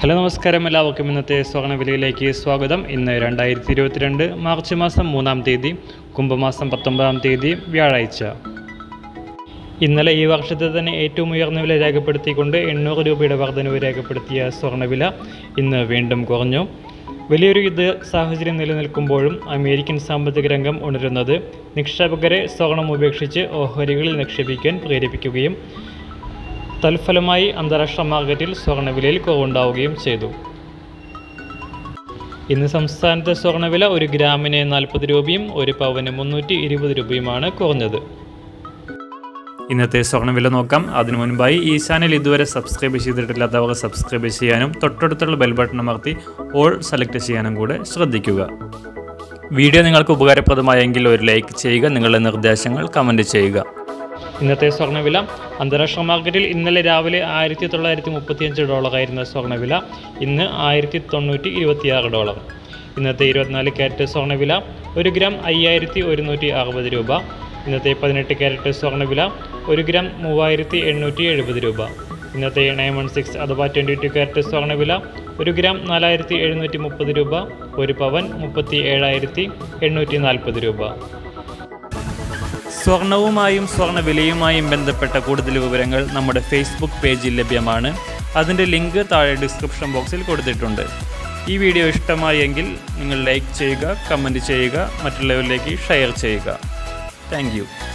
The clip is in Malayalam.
ഹലോ നമസ്കാരം എല്ലാവർക്കും ഇന്നത്തെ സ്വർണ്ണവിലയിലേക്ക് സ്വാഗതം ഇന്ന് രണ്ടായിരത്തി ഇരുപത്തിരണ്ട് മാർച്ച് മാസം മൂന്നാം തീയതി കുംഭമാസം പത്തൊമ്പതാം തീയതി വ്യാഴാഴ്ച ഇന്നലെ ഈ വർഷത്തെ തന്നെ ഏറ്റവും ഉയർന്ന വില രേഖപ്പെടുത്തിക്കൊണ്ട് എണ്ണൂറ് രൂപയുടെ വർധനവ് രേഖപ്പെടുത്തിയ സ്വർണ്ണവില ഇന്ന് വീണ്ടും കുറഞ്ഞു വലിയൊരു യുദ്ധ സാഹചര്യം നിലനിൽക്കുമ്പോഴും അമേരിക്കൻ സാമ്പത്തിക രംഗം ഉണരുന്നത് നിക്ഷേപകരെ സ്വർണം ഉപേക്ഷിച്ച് ഓഹരികളിൽ നിക്ഷേപിക്കാൻ പ്രേരിപ്പിക്കുകയും തൽഫലമായി അന്താരാഷ്ട്ര മാർക്കറ്റിൽ സ്വർണ്ണവിലയിൽ കുറവുണ്ടാവുകയും ചെയ്തു ഇന്ന് സംസ്ഥാനത്തെ സ്വർണ്ണവില ഒരു ഗ്രാമിന് നാൽപ്പത് രൂപയും ഒരു പവന് മുന്നൂറ്റി ഇരുപത് രൂപയുമാണ് കുറഞ്ഞത് ഇന്നത്തെ സ്വർണ്ണവില നോക്കാം അതിനു മുൻപായി ഈ ചാനൽ ഇതുവരെ സബ്സ്ക്രൈബ് ചെയ്തിട്ടില്ലാത്തവർ സബ്സ്ക്രൈബ് ചെയ്യാനും തൊട്ടടുത്തുള്ള ബെൽ ബട്ടൺ അമർത്തി ഓൾ സെലക്ട് ചെയ്യാനും കൂടെ ശ്രദ്ധിക്കുക വീഡിയോ നിങ്ങൾക്ക് ഉപകാരപ്രദമായെങ്കിൽ ഒരു ലൈക്ക് ചെയ്യുക നിങ്ങളുടെ നിർദ്ദേശങ്ങൾ കമൻറ്റ് ചെയ്യുക ഇന്നത്തെ സ്വർണ്ണവില അന്താരാഷ്ട്ര മാർക്കറ്റിൽ ഇന്നലെ രാവിലെ ആയിരത്തി തൊള്ളായിരത്തി മുപ്പത്തിയഞ്ച് ഡോളറായിരുന്ന സ്വർണ്ണവില ഇന്ന് ആയിരത്തി തൊണ്ണൂറ്റി ഇരുപത്തിയാറ് ഡോളർ ഇന്നത്തെ ഇരുപത്തിനാല് ക്യാരറ്റ് സ്വർണ്ണവില ഒരു ഗ്രാം അയ്യായിരത്തി ഒരുന്നൂറ്റി അറുപത് രൂപ ഇന്നത്തെ പതിനെട്ട് ക്യാരറ്റ് സ്വർണ്ണവില ഒരു ഗ്രാം മൂവായിരത്തി എണ്ണൂറ്റി എഴുപത് രൂപ ഇന്നത്തെ നയൻ വൺ സിക്സ് അഥവാ ട്വൻറ്റി ടു ക്യാരറ്റ് സ്വർണ്ണവില ഒരു ഗ്രാം നാലായിരത്തി എഴുന്നൂറ്റി മുപ്പത് രൂപ ഒരു പവൻ മുപ്പത്തി ഏഴായിരത്തി എണ്ണൂറ്റി നാൽപ്പത് രൂപ സ്വർണവുമായും സ്വർണ്ണവിലയുമായും ബന്ധപ്പെട്ട കൂടുതൽ വിവരങ്ങൾ നമ്മുടെ ഫേസ്ബുക്ക് പേജിൽ ലഭ്യമാണ് അതിൻ്റെ ലിങ്ക് താഴെ ഡിസ്ക്രിപ്ഷൻ ബോക്സിൽ കൊടുത്തിട്ടുണ്ട് ഈ വീഡിയോ ഇഷ്ടമായെങ്കിൽ നിങ്ങൾ ലൈക്ക് ചെയ്യുക കമൻറ്റ് ചെയ്യുക മറ്റുള്ളവരിലേക്ക് ഷെയർ ചെയ്യുക താങ്ക്